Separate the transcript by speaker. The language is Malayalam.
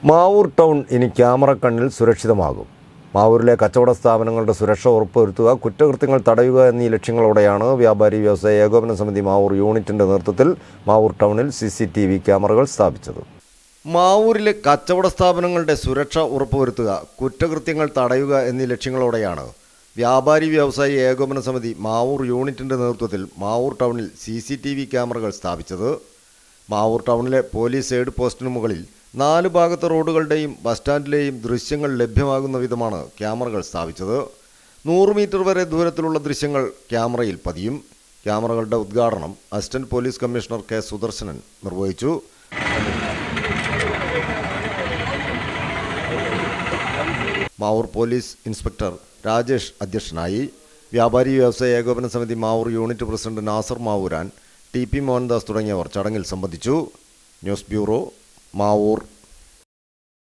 Speaker 1: മാവൂർ ടൗൺ ഇനി ക്യാമറ കണ്ണിൽ സുരക്ഷിതമാകും മാവൂരിലെ കച്ചവട സ്ഥാപനങ്ങളുടെ സുരക്ഷ ഉറപ്പുവരുത്തുക കുറ്റകൃത്യങ്ങൾ തടയുക എന്നീ ലക്ഷ്യങ്ങളോടെയാണ് വ്യാപാരി വ്യവസായ ഏകോപന സമിതി മാവൂർ യൂണിറ്റിന്റെ നേതൃത്വത്തിൽ മാവൂർ ടൗണിൽ സി സി ടി വി ക്യാമറകൾ സ്ഥാപിച്ചത് മാവൂരിലെ കച്ചവട സ്ഥാപനങ്ങളുടെ സുരക്ഷ ഉറപ്പുവരുത്തുക കുറ്റകൃത്യങ്ങൾ തടയുക എന്നീ ലക്ഷ്യങ്ങളോടെയാണ് വ്യാപാരി വ്യവസായി ഏകോപന സമിതി മാവൂർ യൂണിറ്റിന്റെ നേതൃത്വത്തിൽ മാവൂർ ടൗണിൽ സി സി ടി വി ക്യാമറകൾ സ്ഥാപിച്ചത് മാവൂർ ടൗണിലെ പോലീസ് എയ്ഡ് പോസ്റ്റിന് മുകളിൽ നാല് ഭാഗത്തെ റോഡുകളുടെയും ബസ് സ്റ്റാൻഡിലെയും ദൃശ്യങ്ങൾ ലഭ്യമാകുന്ന വിധമാണ് ക്യാമറകൾ സ്ഥാപിച്ചത് നൂറ് മീറ്റർ വരെ ദൂരത്തിലുള്ള ദൃശ്യങ്ങൾ ക്യാമറയിൽ പതിയും ക്യാമറകളുടെ ഉദ്ഘാടനം assistant police commissioner K Sudarsanan നിർവഹിച്ചു മാവൂർ പോലീസ് ഇൻസ്പെക്ടർ രാജേഷ് അധ്യക്ഷനായി വ്യാപാരി വ്യവസായ ഏകോപന സമിതി Mavoor unit president Nasar Mavooran T P Mohandas തുടങ്ങിയവർ ചടങ്ങിൽ സംബന്ധിച്ചു ന്യൂസ് ബ്യൂറോ മാവൂർ